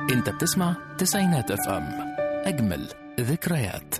انت بتسمع تسعينات اف ام اجمل ذكريات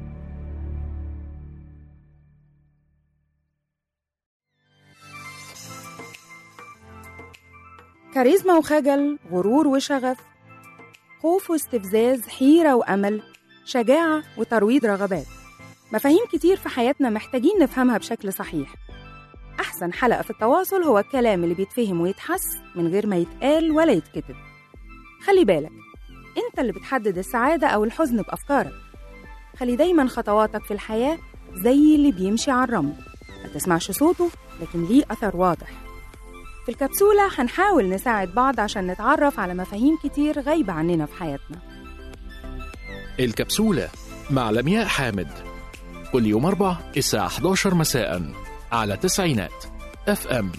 كاريزما وخجل غرور وشغف خوف واستفزاز حيرة وأمل شجاعة وترويض رغبات مفاهيم كتير في حياتنا محتاجين نفهمها بشكل صحيح أحسن حلقة في التواصل هو الكلام اللي بيتفهم ويتحس من غير ما يتقال ولا يتكتب خلي بالك أنت اللي بتحدد السعادة أو الحزن بأفكارك خلي دايما خطواتك في الحياة زي اللي بيمشي على الرمل ما تسمعش صوته لكن ليه أثر واضح في الكبسولة هنحاول نساعد بعض عشان نتعرف على مفاهيم كتير غايبة عننا في حياتنا الكبسولة مع لمياء حامد كل يوم أربع الساعة 11 مساء على تسعينات اف ام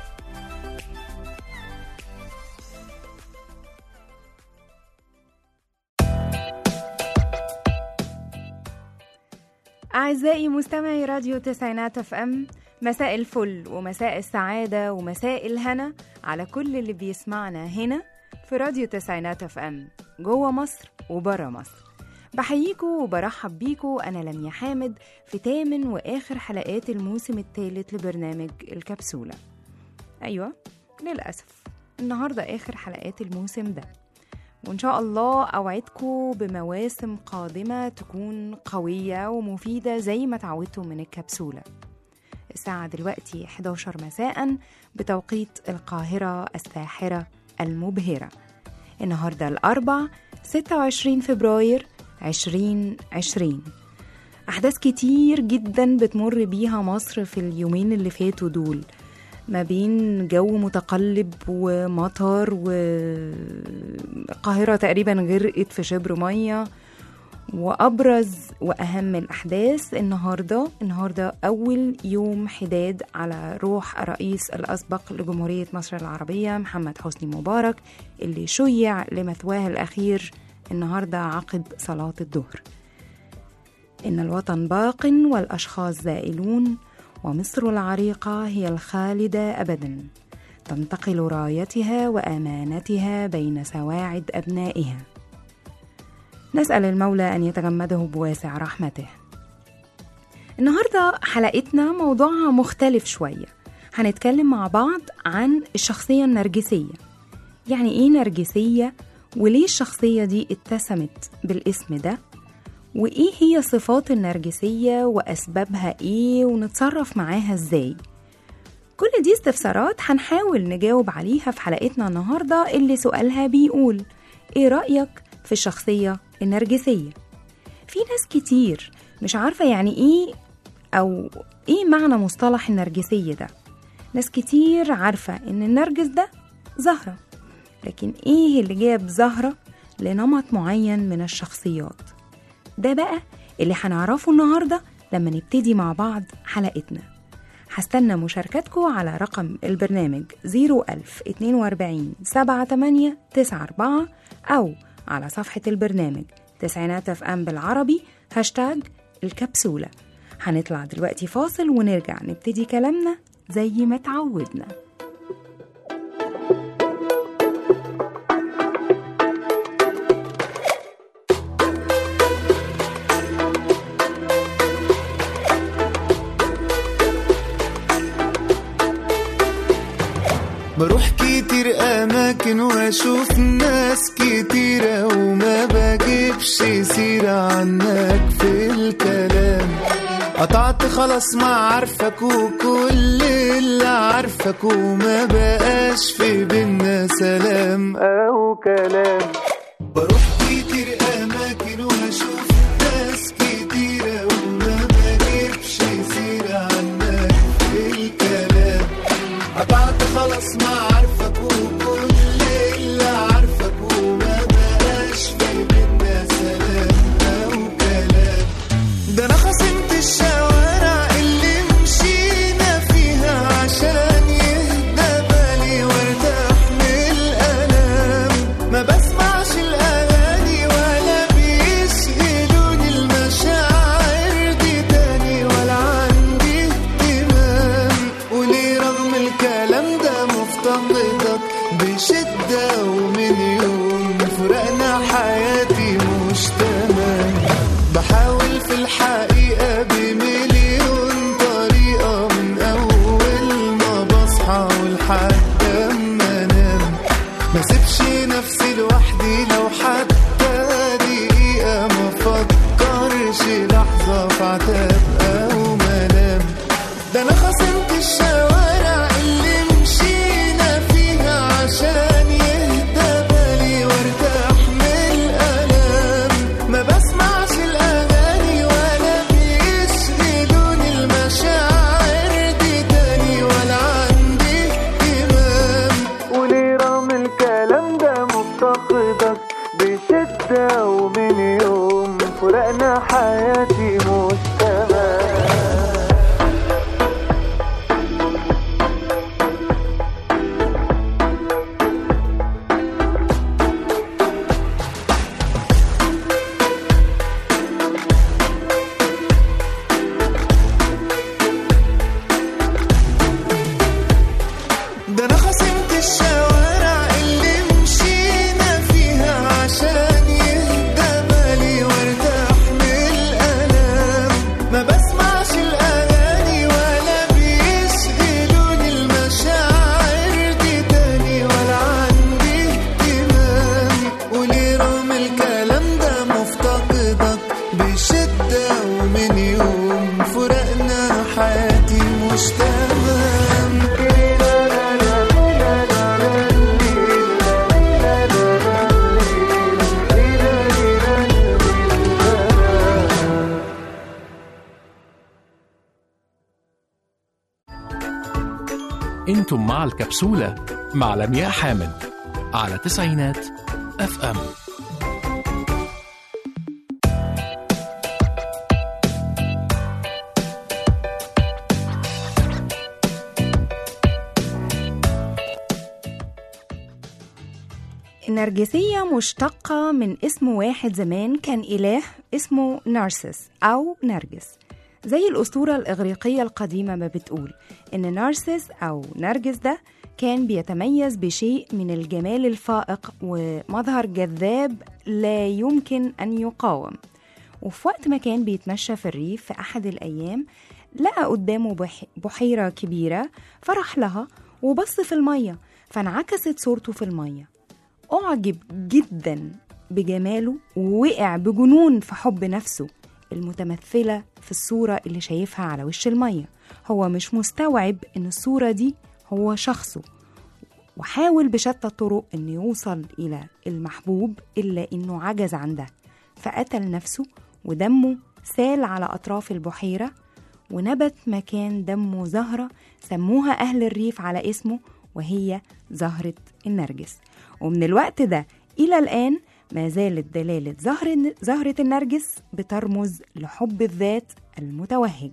أعزائي مستمعي راديو تسعينات اف ام مساء الفل ومساء السعادة ومساء الهنا على كل اللي بيسمعنا هنا في راديو تسعينات اف ام جوه مصر وبره مصر بحييكوا وبرحب بيكوا أنا لميا حامد في تامن وآخر حلقات الموسم الثالث لبرنامج الكبسولة أيوة للأسف النهاردة آخر حلقات الموسم ده وإن شاء الله أوعدكم بمواسم قادمة تكون قوية ومفيدة زي ما تعودتوا من الكبسولة الساعة دلوقتي 11 مساء بتوقيت القاهرة الساحرة المبهرة النهاردة الأربع 26 فبراير 2020 أحداث كتير جدا بتمر بيها مصر في اليومين اللي فاتوا دول ما بين جو متقلب ومطر والقاهرة تقريبا غرقت في شبر مية وأبرز وأهم الأحداث النهاردة النهاردة أول يوم حداد على روح الرئيس الأسبق لجمهورية مصر العربية محمد حسني مبارك اللي شيع لمثواه الأخير النهاردة عقب صلاة الظهر إن الوطن باق والأشخاص زائلون ومصر العريقة هي الخالدة أبدا تنتقل رايتها وأمانتها بين سواعد أبنائها نسأل المولى أن يتغمده بواسع رحمته النهاردة حلقتنا موضوعها مختلف شوية هنتكلم مع بعض عن الشخصية النرجسية يعني إيه نرجسية وليه الشخصية دي اتسمت بالاسم ده وإيه هي صفات النرجسية وأسبابها إيه ونتصرف معاها إزاي كل دي استفسارات هنحاول نجاوب عليها في حلقتنا النهاردة اللي سؤالها بيقول إيه رأيك في الشخصية النرجسية؟ في ناس كتير مش عارفة يعني إيه أو إيه معنى مصطلح النرجسية ده ناس كتير عارفة إن النرجس ده زهرة لكن إيه اللي جاب زهرة لنمط معين من الشخصيات ده بقى اللي هنعرفه النهاردة لما نبتدي مع بعض حلقتنا هستنى مشاركتكم على رقم البرنامج 01042 78 94 أو على صفحة البرنامج تسعينات اف ام بالعربي هاشتاج الكبسولة هنطلع دلوقتي فاصل ونرجع نبتدي كلامنا زي ما تعودنا بروح كتير أماكن وأشوف ناس كتيرة وما بجيبش سيرة عنك في الكلام قطعت خلاص ما عارفك وكل اللي عارفك وما بقاش في بينا سلام أو كلام بروح كتير أماكن وأشوف ناس كتيرة وما بجيبش سيرة عنك في الكلام قطعت خلاص ما عارفك وكل اللي عارفك وما بقاش في بينا سلام أو كلام ده أنا خصمت الشوارع اللي مشينا فيها عشان يهدى بالي وارتاح من الألام ما بسمعش الأغاني ما سيبش نفسي لوحدي لو حتى دقيقة ما فكرش لحظة في عتاب أو ملام ده أنا خصمت الشوارع اللي مشينا فيها عشان يهدى بالي وارتاح من الألام ما بسمعش الأغاني ولا بيشغلوني المشاعر دي تاني ولا عندي اهتمام وليه رغم الكلام ده مفتقدك بشدة ومن يوم فرقنا حياتي مش تمام ده انا خصمت الشوارع اللي مشينا فيها عشان يهدى بالي وارتاح من الالام ما بسمعش الاغاني ولا بيشغلوني المشاعر دي تاني ولا عندي اهتمام وليه رغم الكلام ده مفتقدك بشدة ومن يوم فرقنا حياتي مش تمام انتم مع الكبسولة مع لمياء حامد على تسعينات اف ام النرجسية مشتقة من اسم واحد زمان كان إله اسمه نارسس أو نرجس زي الأسطورة الإغريقية القديمة ما بتقول إن نارسس أو نرجس ده كان بيتميز بشيء من الجمال الفائق ومظهر جذاب لا يمكن أن يقاوم وفي وقت ما كان بيتمشى في الريف في أحد الأيام لقى قدامه بح- بحيرة كبيرة فراح لها وبص في المية فانعكست صورته في المية أعجب جدا بجماله ووقع بجنون في حب نفسه المتمثلة في الصورة اللي شايفها على وش المية هو مش مستوعب إن الصورة دي هو شخصه وحاول بشتى الطرق إنه يوصل إلى المحبوب إلا إنه عجز عن ده فقتل نفسه ودمه سال على أطراف البحيرة ونبت مكان دمه زهرة سموها أهل الريف على اسمه وهي زهرة النرجس ومن الوقت ده إلى الآن ما زالت دلالة زهر زهرة النرجس بترمز لحب الذات المتوهج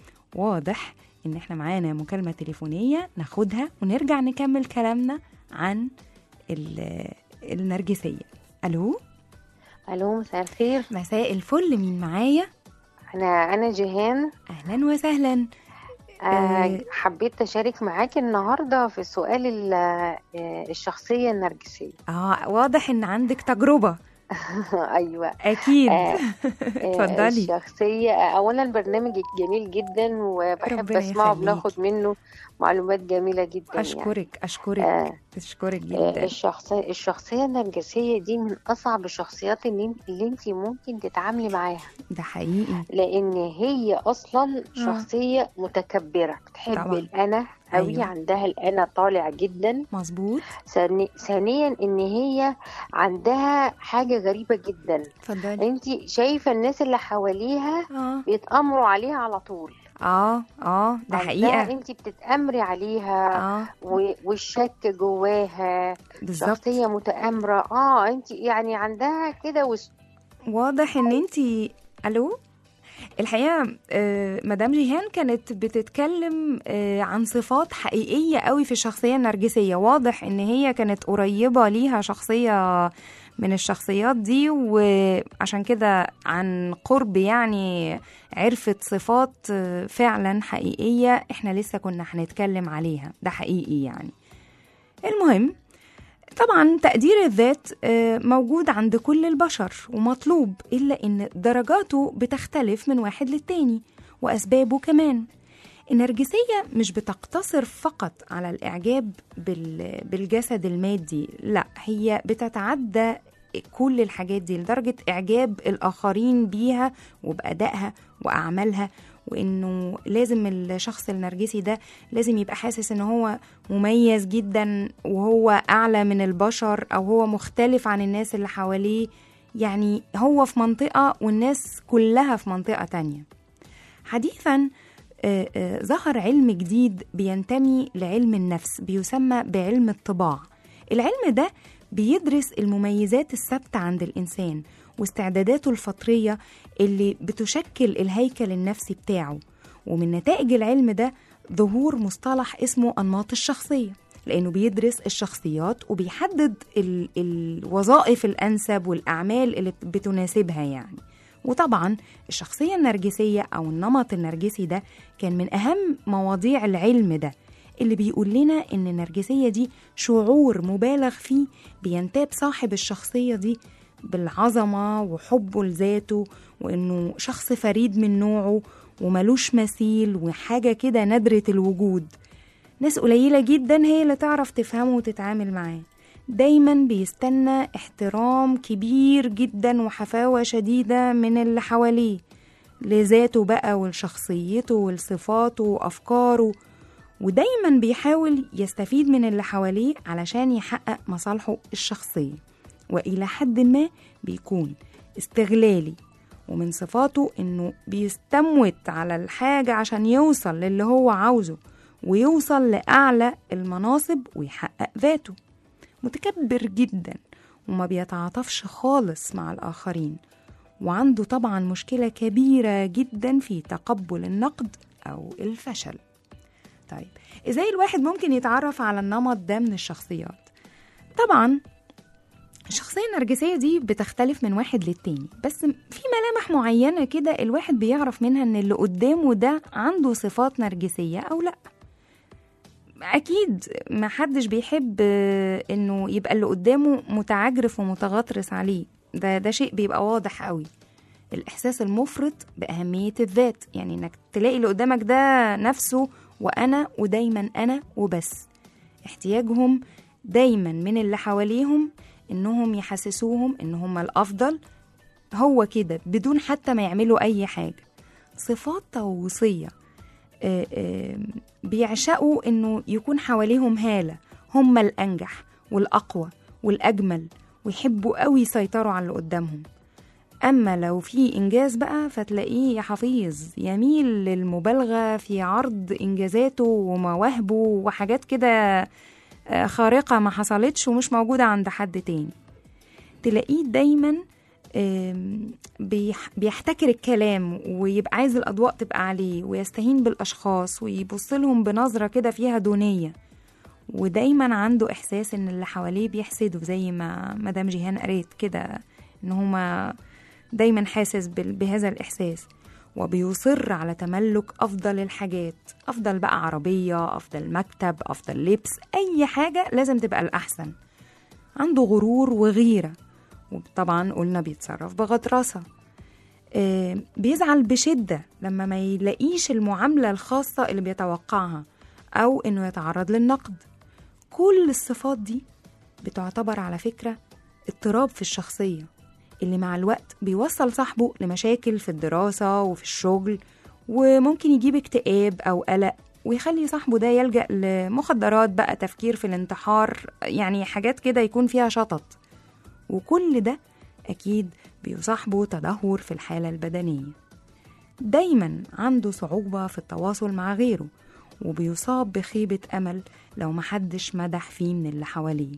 واضح إن إحنا معانا مكالمة تليفونية ناخدها ونرجع نكمل كلامنا عن ال- النرجسية ألو الو مساء الخير مساء الفل مين معايا انا انا جيهان أهلا وسهلا آه آه. حبيت اشارك معاكي النهارده في سؤال ال- آه، الشخصيه النرجسيه آه واضح إن عندك تجربة ايوه أكيد آه، آه، اتفضلي الشخصيه آه، اولا البرنامج جميل جدا وبحب ربنا اسمعه يخليكي. بناخد منه معلومات جميله جدا يعني أشكرك أشكرك آه. أشكرك آه، جدا الشخصية الشخصية النرجسية دي من أصعب الشخصيات اللي, اللي انت ممكن تتعاملي معاها ده حقيقي لان هي اصلا آه. شخصيه متكبره بتحب طبعاً. الانا قوي أيوة. عندها الانا طالع جدا مظبوط ثاني- ثانيا ان هي عندها حاجه غريبه جدا اتفضلي انت شايفه الناس اللي حواليها اه بيتامروا عليها على طول اه اه ده عندها حقيقة انت بتتامري عليها اه و- والشك جواها بالظبط شخصيه متامره اه انت يعني عندها كده وس... واضح ان انتي الو الحقيقه آه، مدام جيهان كانت بتتكلم آه، عن صفات حقيقيه قوي في الشخصيه النرجسيه واضح ان هي كانت قريبه ليها شخصيه من الشخصيات دي وعشان كده عن قرب يعني عرفت صفات آه، فعلا حقيقيه احنا لسه كنا هنتكلم عليها ده حقيقي يعني المهم طبعا تقدير الذات آه، موجود عند كل البشر ومطلوب إلا إن درجاته بتختلف من واحد للتاني وأسبابه كمان النرجسية مش بتقتصر فقط على الإعجاب بال- بالجسد المادي لا هي بتتعدى كل الحاجات دي لدرجة إعجاب الآخرين بيها وبأدائها وأعمالها وإنه لازم الشخص النرجسي ده لازم يبقى حاسس إن هو مميز جدا وهو أعلى من البشر أو هو مختلف عن الناس اللي حواليه يعني هو في منطقة والناس كلها في منطقة تانية حديثا آه، آه، ظهر علم جديد بينتمي لعلم النفس بيسمى بعلم الطباع العلم ده بيدرس المميزات الثابتة عند الإنسان واستعداداته الفطرية اللي بتشكل الهيكل النفسي بتاعه ومن نتائج العلم ده ظهور مصطلح اسمه أنماط الشخصية لأنه بيدرس الشخصيات وبيحدد ال- الوظائف الأنسب والأعمال اللي بتناسبها يعني وطبعا الشخصية النرجسية أو النمط النرجسي ده كان من أهم مواضيع العلم ده اللي بيقول لنا إن النرجسية دي شعور مبالغ فيه بينتاب صاحب الشخصية دي بالعظمة وحبه لذاته وإنه شخص فريد من نوعه وملوش مثيل وحاجة كده نادرة الوجود ناس قليلة جدا هي اللي تعرف تفهمه وتتعامل معاه دايما بيستنى احترام كبير جدا وحفاوة شديدة من اللي حواليه لذاته بقى ولشخصيته ولصفاته وأفكاره ودايما بيحاول يستفيد من اللي حواليه علشان يحقق مصالحه الشخصية وإلى حد ما بيكون استغلالي ومن صفاته إنه بيستموت على الحاجة عشان يوصل للي هو عاوزه ويوصل لأعلى المناصب ويحقق ذاته متكبر جدا وما بيتعاطفش خالص مع الآخرين وعنده طبعا مشكلة كبيرة جدا في تقبل النقد أو الفشل طيب ازاي الواحد ممكن يتعرف على النمط ده من الشخصيات طبعا الشخصية النرجسية دي بتختلف من واحد للتاني بس في ملامح معينة كده الواحد بيعرف منها ان اللي قدامه ده عنده صفات نرجسية او لا اكيد ما حدش بيحب آه، انه يبقى اللي قدامه متعجرف ومتغطرس عليه ده ده شيء بيبقى واضح قوي الاحساس المفرط باهميه الذات يعني انك تلاقي اللي قدامك ده نفسه وانا ودايما انا وبس احتياجهم دايما من اللي حواليهم انهم يحسسوهم ان هم الافضل هو كده بدون حتى ما يعملوا اي حاجه صفات توصيه آه، آه، بيعشقوا انه يكون حواليهم هاله هم الانجح والاقوى والاجمل ويحبوا قوي يسيطروا على اللي قدامهم اما لو في انجاز بقى فتلاقيه يا حفيظ يميل للمبالغه في عرض انجازاته ومواهبه وحاجات كده آه، خارقه ما حصلتش ومش موجوده عند حد تاني تلاقيه دايما آم، بيح- بيحتكر الكلام ويبقى عايز الأضواء تبقى عليه ويستهين بالأشخاص ويبص لهم بنظرة كده فيها دونية ودايما عنده إحساس إن اللي حواليه بيحسدوا زي ما مدام جيهان قريت كده إن هما دايما حاسس بال- بهذا الإحساس وبيصر على تملك أفضل الحاجات أفضل بقى عربية أفضل مكتب أفضل لبس أي حاجة لازم تبقى الأحسن عنده غرور وغيرة وطبعا قلنا بيتصرف بغطرسة آه، بيزعل بشدة لما ما يلاقيش المعاملة الخاصة اللي بيتوقعها أو إنه يتعرض للنقد كل الصفات دي بتعتبر على فكرة اضطراب في الشخصية اللي مع الوقت بيوصل صاحبه لمشاكل في الدراسة وفي الشغل وممكن يجيب اكتئاب أو قلق ويخلي صاحبه ده يلجأ لمخدرات بقى تفكير في الانتحار يعني حاجات كده يكون فيها شطط وكل ده أكيد بيصاحبه تدهور في الحالة البدنية دايما عنده صعوبة في التواصل مع غيره وبيصاب بخيبة أمل لو محدش مدح فيه من اللي حواليه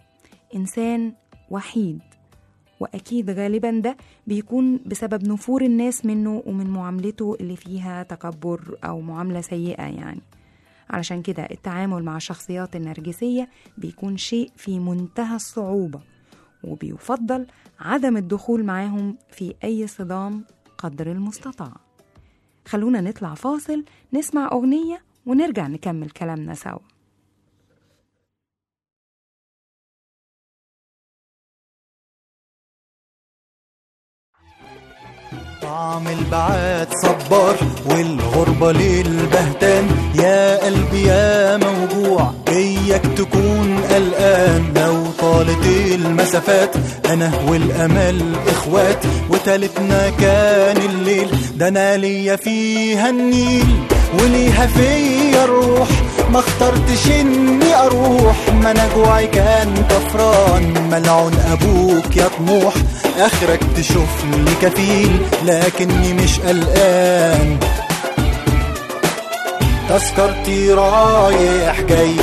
إنسان وحيد وأكيد غالبا ده بيكون بسبب نفور الناس منه ومن معاملته اللي فيها تكبر أو معاملة سيئة يعني علشان كده التعامل مع الشخصيات النرجسية بيكون شيء في منتهى الصعوبة وبيفضل عدم الدخول معاهم في أي صدام قدر المستطاع خلونا نطلع فاصل نسمع أغنية ونرجع نكمل كلامنا سوا طعم البعاد صبار والغربة للبهتان يا قلبي يا موجوع اياك تكون قلقان لو طالت المسافات انا والامل اخوات وتالتنا كان الليل ده انا ليا فيها النيل وليها فيا الروح ما اخترتش اني اروح ما انا جوعي كان كفران ملعون ابوك يا طموح اخرك تشوف لي كفيل لكني مش قلقان تذكرتي رايح جاي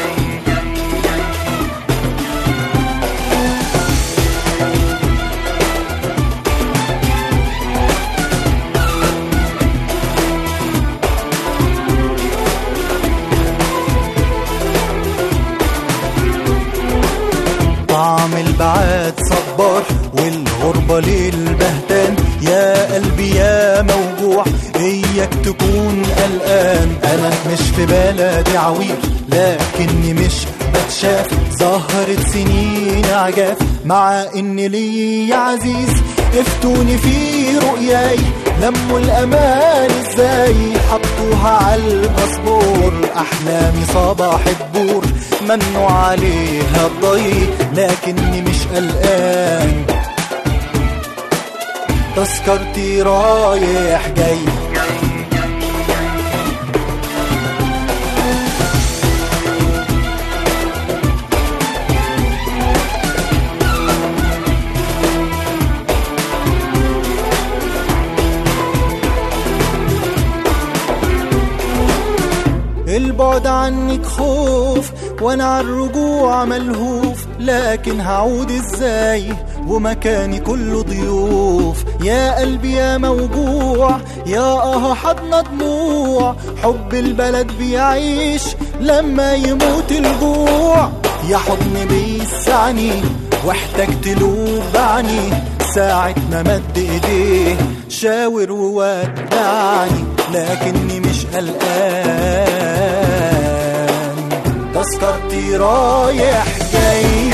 طعم البعاد صبار والغربة للبهتان يا قلبي يا موجوع اياك تكون قلقان انا مش في بلدي عويل لكني مش بتشاف ظهرت سنين عجاف مع ان لي عزيز افتوني في رؤياي لموا الامان ازاي حطوها على الباسبور احلامي صباح الدور منوا عليها الضي لكني مش قلقان تذكرتي رايح جاي البعد عنك خوف وانا على الرجوع ملهوف لكن هعود ازاي ومكاني كله ضيوف يا قلبي يا موجوع يا اه حضن دموع حب البلد بيعيش لما يموت الجوع يا حضن بيسعني واحتجت له بعني ساعة ما مد ايديه شاور وودعني لكني مش قلقان تذكرتي رايح جاي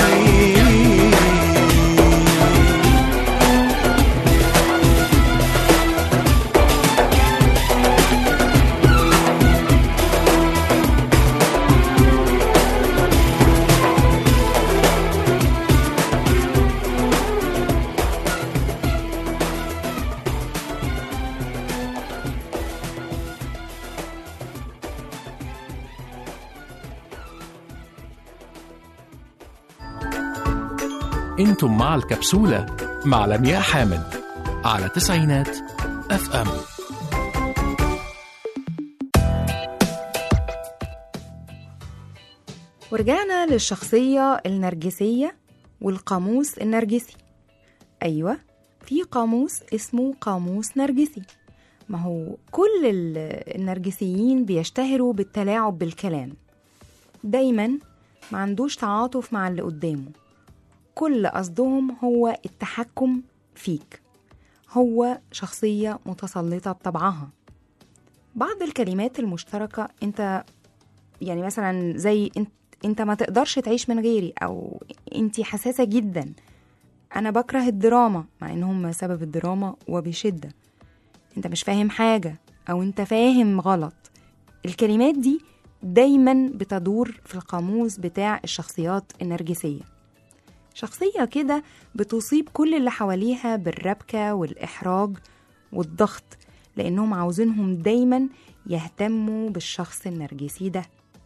انتم مع الكبسولة مع لمياء حامد على تسعينات اف ام ورجعنا للشخصية النرجسية والقاموس النرجسي أيوة في قاموس اسمه قاموس نرجسي ما هو كل ال- النرجسيين بيشتهروا بالتلاعب بالكلام دايما ما عندوش تعاطف مع اللي قدامه كل قصدهم هو التحكم فيك هو شخصية متسلطة بطبعها بعض الكلمات المشتركة انت يعني مثلا زي انت انت ما تقدرش تعيش من غيري او انت حساسة جدا انا بكره الدراما مع ان هم سبب الدراما وبشدة انت مش فاهم حاجة او انت فاهم غلط الكلمات دي دايما بتدور في القاموس بتاع الشخصيات النرجسية شخصية كده بتصيب كل اللي حواليها بالربكة والإحراج والضغط لأنهم عاوزينهم دايما يهتموا بالشخص النرجسي ده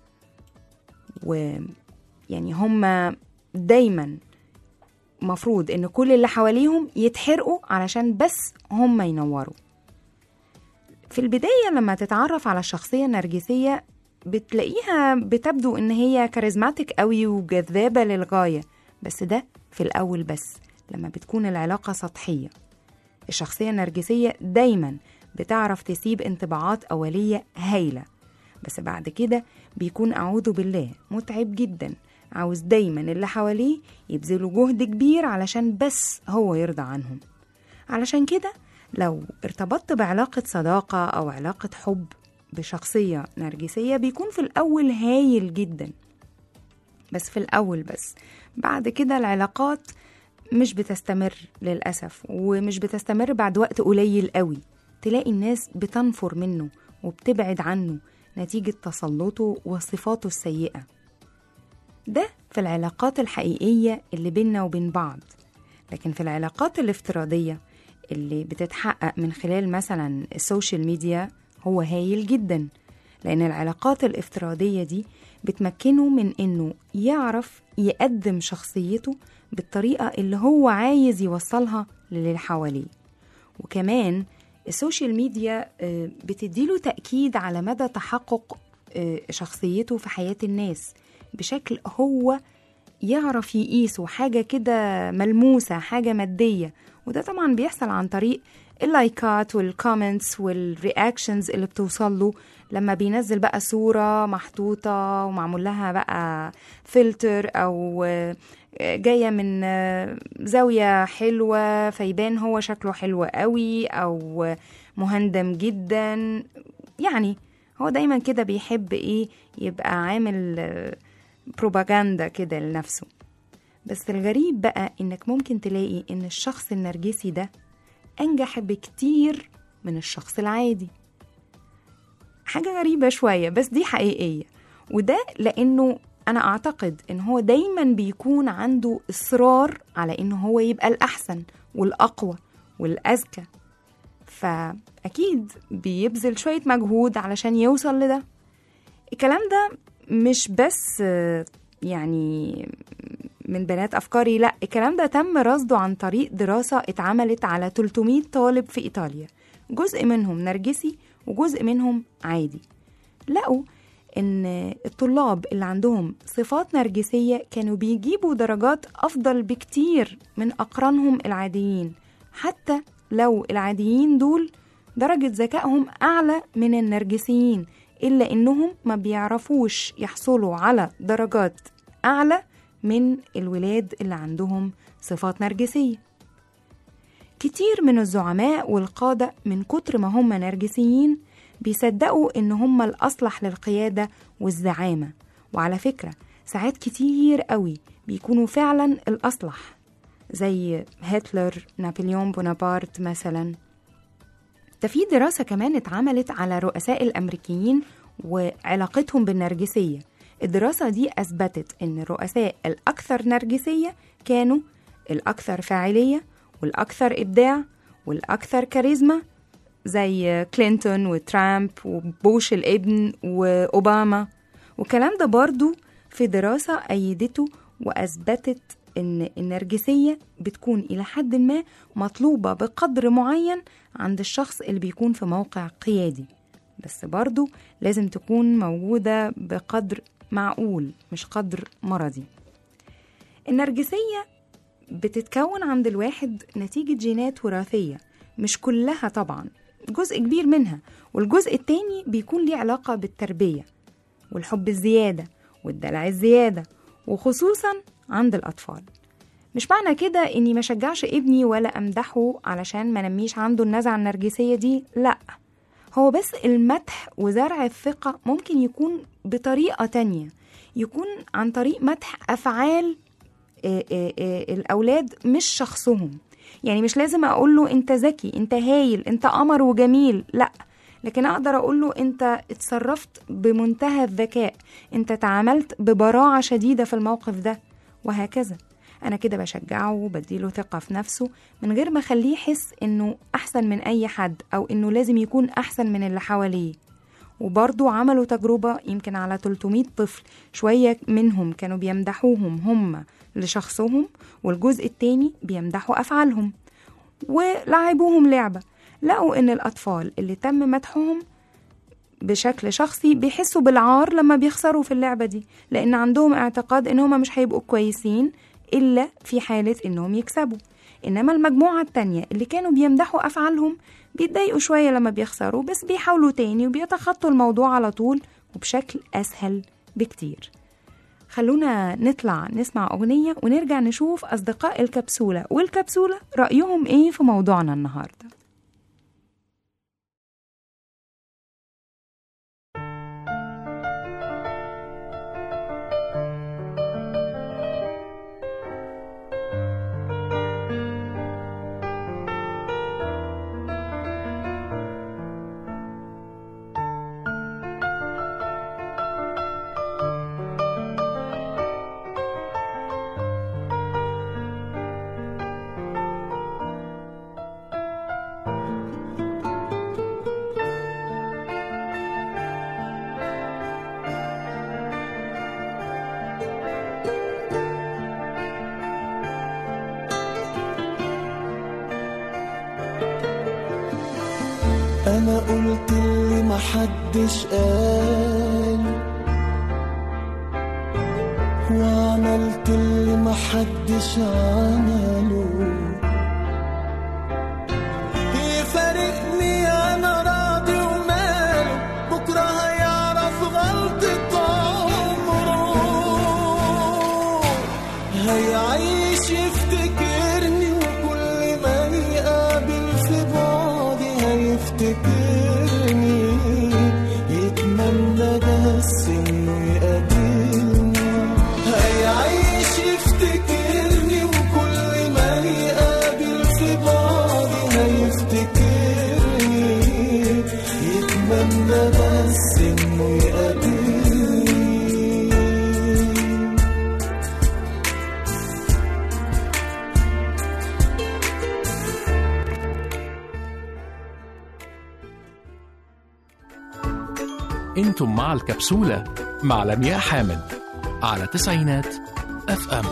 ويعني هم دايما مفروض ان كل اللي حواليهم يتحرقوا علشان بس هم ينوروا في البداية لما تتعرف على الشخصية النرجسية بتلاقيها بتبدو ان هي كاريزماتيك قوي وجذابة للغاية بس ده في الأول بس لما بتكون العلاقة سطحية الشخصية النرجسية دايما بتعرف تسيب انطباعات أولية هايلة بس بعد كده بيكون أعوذ بالله متعب جدا عاوز دايما اللي حواليه يبذلوا جهد كبير علشان بس هو يرضى عنهم علشان كده لو ارتبطت بعلاقة صداقة أو علاقة حب بشخصية نرجسية بيكون في الأول هايل جدا بس في الأول بس بعد كده العلاقات مش بتستمر للأسف ومش بتستمر بعد وقت قليل قوي تلاقي الناس بتنفر منه وبتبعد عنه نتيجة تسلطه وصفاته السيئة ده في العلاقات الحقيقية اللي بيننا وبين بعض لكن في العلاقات الافتراضية اللي بتتحقق من خلال مثلا السوشيال ميديا هو هايل جدا لأن العلاقات الافتراضية دي بتمكنه من إنه يعرف يقدم شخصيته بالطريقة اللي هو عايز يوصلها للي حواليه وكمان السوشيال ميديا آه، بتديله تأكيد على مدى تحقق آه، شخصيته في حياة الناس بشكل هو يعرف يقيسه حاجة كده ملموسة حاجة مادية وده طبعا بيحصل عن طريق اللايكات والكومنتس والرياكشنز اللي بتوصل له لما بينزل بقى صورة محطوطة ومعمول لها بقى فلتر أو آه، جاية من آه، زاوية حلوة فيبان هو شكله حلو قوي أو مهندم جدا يعني هو دايما كده بيحب ايه يبقى عامل آه، بروباجندا كده لنفسه بس الغريب بقى انك ممكن تلاقي ان الشخص النرجسي ده انجح بكتير من الشخص العادي حاجة غريبة شوية بس دي حقيقية وده لأنه أنا أعتقد إن هو دايما بيكون عنده إصرار على إن هو يبقى الأحسن والأقوى والأذكى فأكيد بيبذل شوية مجهود علشان يوصل لده الكلام ده مش بس آه، يعني من بنات أفكاري لا الكلام ده تم رصده عن طريق دراسة اتعملت على 300 طالب في إيطاليا جزء منهم نرجسي وجزء منهم عادي لقوا إن الطلاب اللي عندهم صفات نرجسية كانوا بيجيبوا درجات أفضل بكتير من أقرانهم العاديين حتى لو العاديين دول درجة ذكائهم أعلى من النرجسيين إلا إنهم ما بيعرفوش يحصلوا على درجات أعلى من الولاد اللي عندهم صفات نرجسية كتير من الزعماء والقادة من كتر ما هم نرجسيين بيصدقوا إن هم الأصلح للقيادة والزعامة وعلى فكرة ساعات كتير قوي بيكونوا فعلا الأصلح زي هتلر نابليون بونابرت مثلا ده في دراسة كمان اتعملت على رؤساء الأمريكيين وعلاقتهم بالنرجسية الدراسة دي أثبتت أن الرؤساء الأكثر نرجسية كانوا الأكثر فاعلية والأكثر إبداع والأكثر كاريزما زي كلينتون وترامب وبوش الابن وأوباما والكلام ده برضو في دراسة أيدته وأثبتت إن النرجسية بتكون إلى حد ما مطلوبة بقدر معين عند الشخص اللي بيكون في موقع قيادي بس برضو لازم تكون موجودة بقدر معقول مش قدر مرضي النرجسية بتتكون عند الواحد نتيجة جينات وراثية مش كلها طبعا جزء كبير منها والجزء التاني بيكون ليه علاقة بالتربية والحب الزيادة والدلع الزيادة وخصوصا عند الأطفال مش معنى كده إني ما شجعش ابني ولا أمدحه علشان ما نميش عنده النزعة النرجسية دي لأ هو بس المدح وزرع الثقة ممكن يكون بطريقة تانية يكون عن طريق مدح أفعال آه، آه، آه، الأولاد مش شخصهم يعني مش لازم أقول له أنت ذكي أنت هايل أنت قمر وجميل لأ لكن أقدر أقول له أنت اتصرفت بمنتهى الذكاء أنت تعاملت ببراعة شديدة في الموقف ده وهكذا أنا كده بشجعه وبديله ثقة في نفسه من غير ما أخليه يحس إنه أحسن من أي حد أو إنه لازم يكون أحسن من اللي حواليه وبرضو عملوا تجربة يمكن على 300 طفل شوية منهم كانوا بيمدحوهم هم لشخصهم والجزء التاني بيمدحوا أفعالهم ولعبوهم لعبة لقوا إن الأطفال اللي تم مدحهم بشكل شخصي بيحسوا بالعار لما بيخسروا في اللعبة دي لأن عندهم اعتقاد إن هما مش هيبقوا كويسين إلا في حالة إنهم يكسبوا إنما المجموعة التانية اللي كانوا بيمدحوا أفعالهم بيتضايقوا شوية لما بيخسروا بس بيحاولوا تاني وبيتخطوا الموضوع على طول وبشكل أسهل بكتير خلونا نطلع نسمع أغنية ونرجع نشوف أصدقاء الكبسولة والكبسولة رأيهم إيه في موضوعنا النهاردة انا قلت اللي محدش قال وعملت اللي محدش عمله يفارقني انا راضي وماله بكره هيعرف غلطة عمره هيعيش يفتكرني وكل ما يقابل في بعدي هيفتكرني يتمنى بس انه يقابلني هيعيش يفتكرني وكل ما يقابل في بعدي هيفتكرني يتمنى بس انه يقابلني انتم مع الكبسولة مع لمياء حامد على تسعينات اف ام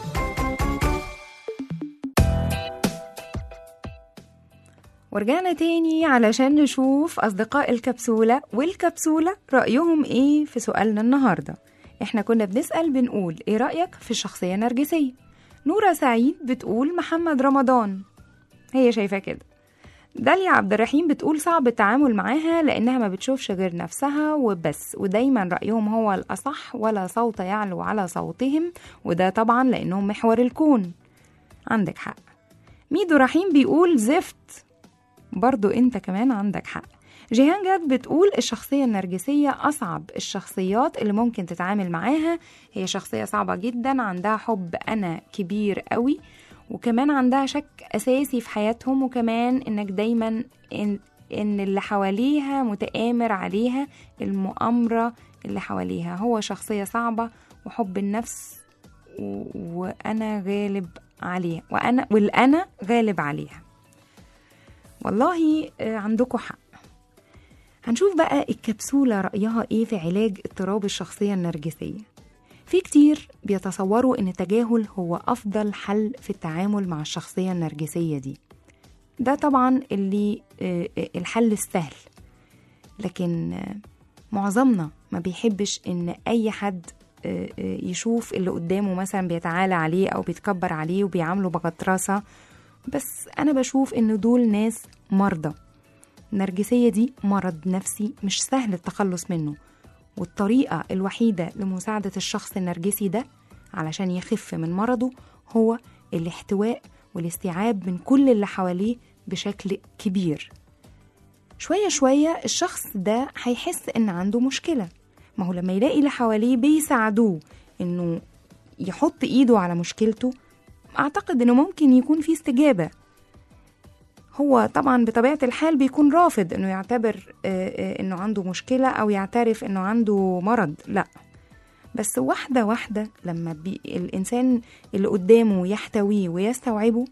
ورجعنا تاني علشان نشوف أصدقاء الكبسولة والكبسولة رأيهم إيه في سؤالنا النهاردة إحنا كنا بنسأل بنقول إيه رأيك في الشخصية النرجسية نورة سعيد بتقول محمد رمضان هي شايفاه كده داليا عبد الرحيم بتقول صعب التعامل معاها لأنها ما بتشوفش غير نفسها وبس ودايما رأيهم هو الأصح ولا صوت يعلو على صوتهم وده طبعا لأنهم محور الكون عندك حق ميدو رحيم بيقول زفت برضو انت كمان عندك حق جيهان جاد بتقول الشخصية النرجسية أصعب الشخصيات اللي ممكن تتعامل معاها هي شخصية صعبة جدا عندها حب أنا كبير قوي وكمان عندها شك أساسي في حياتهم وكمان إنك دايما إن, إن اللي حواليها متآمر عليها المؤامرة اللي حواليها هو شخصية صعبة وحب النفس و... وأنا غالب عليها وأنا والأنا غالب عليها والله آه، عندكم حق هنشوف بقى الكبسولة رأيها إيه في علاج اضطراب الشخصية النرجسية في كتير بيتصوروا إن التجاهل هو أفضل حل في التعامل مع الشخصية النرجسية دي ده طبعا اللي آه، آه، الحل السهل لكن آه، معظمنا ما بيحبش إن أي حد آه، آه، يشوف اللي قدامه مثلا بيتعالى عليه أو بيتكبر عليه وبيعامله بغطرسة بس أنا بشوف إن دول ناس مرضى النرجسية دي مرض نفسي مش سهل التخلص منه والطريقة الوحيدة لمساعدة الشخص النرجسي ده علشان يخف من مرضه هو الاحتواء والاستيعاب من كل اللي حواليه بشكل كبير شوية شوية الشخص ده هيحس إن عنده مشكلة ما هو لما يلاقي اللي حواليه بيساعدوه إنه يحط إيده على مشكلته أعتقد إنه ممكن يكون في استجابة هو طبعا بطبيعة الحال بيكون رافض إنه يعتبر آه، آه، إنه عنده مشكلة أو يعترف إنه عنده مرض لأ بس واحدة واحدة لما بي الإنسان اللي قدامه يحتويه ويستوعبه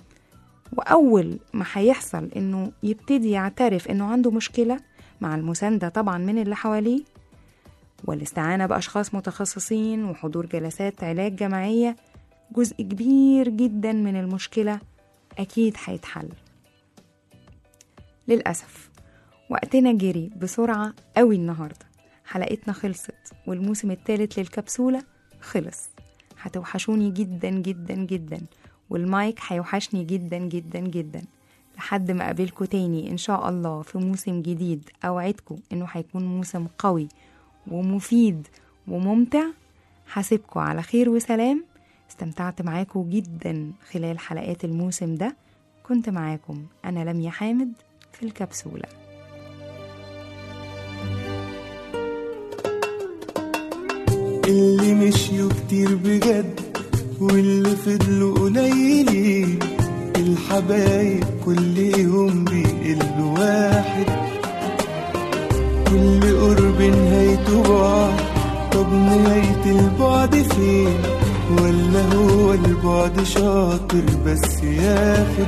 وأول ما هيحصل إنه يبتدي يعترف إنه عنده مشكلة مع المساندة طبعا من اللي حواليه والاستعانة بأشخاص متخصصين وحضور جلسات علاج جماعية جزء كبير جدا من المشكلة أكيد هيتحل للأسف وقتنا جري بسرعة قوي النهاردة حلقتنا خلصت والموسم الثالث للكبسولة خلص هتوحشوني جدا جدا جدا والمايك هيوحشني جدا جدا جدا لحد ما أقابلكوا تاني إن شاء الله في موسم جديد أوعدكم إنه هيكون موسم قوي ومفيد وممتع هسيبكوا على خير وسلام استمتعت معاكم جدا خلال حلقات الموسم ده كنت معاكم أنا لميا حامد في الكبسولة اللي مشيوا كتير بجد واللي فضلوا قليلين الحبايب كل يوم بيقلوا واحد كل قرب نهايته بعد طب نهاية البعد فين ولا هو البعد شاطر بس ياخد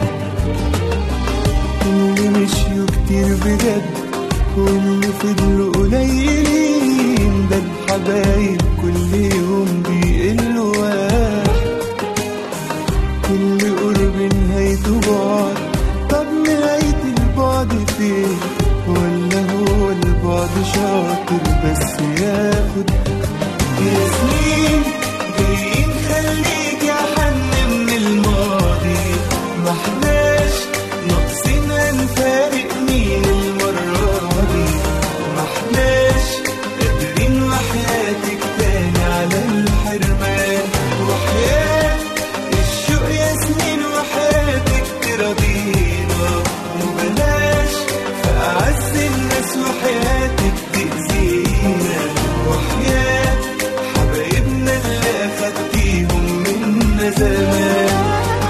اللي مشيوا كتير بجد واللي فضلوا قليلين ده الحبايب كل يوم بيقلوا واحد كل قرب نهايته بعد طب نهاية البعد فين البعد شاطر بس ياخد يا سنين جايين خليك يا حن من الماضي ما احناش ناقصين هنفارق مين المرة دي ما احناش قادرين وحياتك تاني على الحرمان وحياة الشوق يا سنين وحياتك ترضينا وبلاش في أعز الناس وحياتك تأذينا وحياة حبايبنا اللي أخدتيهم منا زمان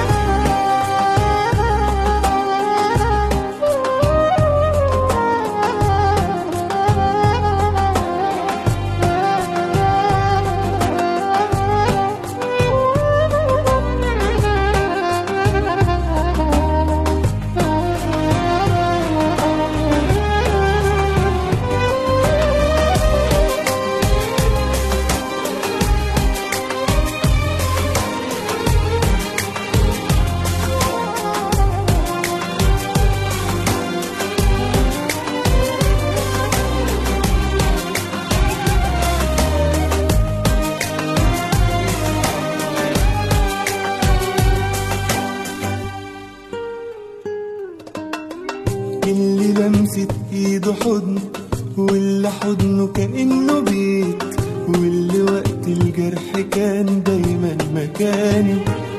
اللي لمست ايده حضن واللي حضنه كأنه بيت واللي وقت الجرح كان دايما مكاني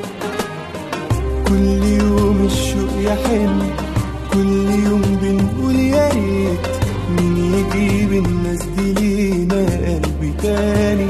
كل يوم الشوق يحن كل يوم بنقول يا ريت مين يجيب الناس دي لينا قلبي تاني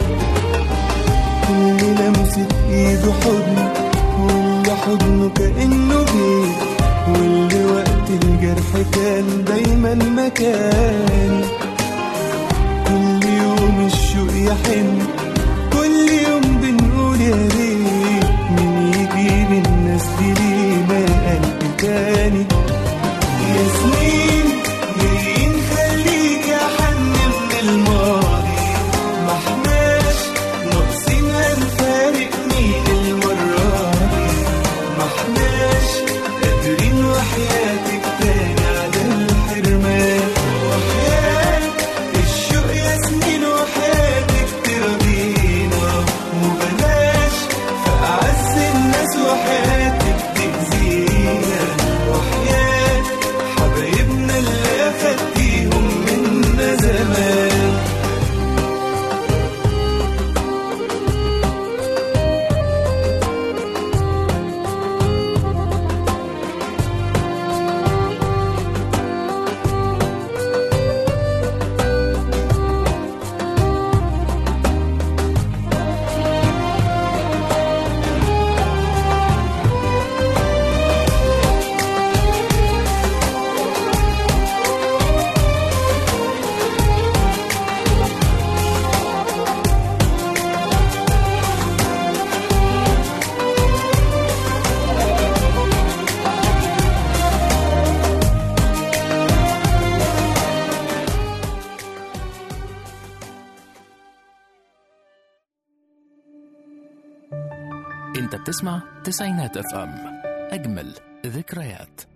اللي لمست ايده حضن واللي حضنه كأنه بيت واللي وقت الجرح كان دايما مكاني كل يوم الشوق يحن كل يوم بنقول يا ريت مين يجيب الناس دي لينا قلبي تاني يا سنين جايين خليك يا حن من الماضي ما احناش ناقصين هنفارق مين المرة دي ما احناش قادرين وحياتك تاني على الحرمان وحياة الشوق يا سنين وحياتك ترضينا وبلاش في أعز الناس وحياتك تأذينا وحياة حبايبنا اللي أخدتيهم منا زمان انت بتسمع تسعينات اف ام اجمل ذكريات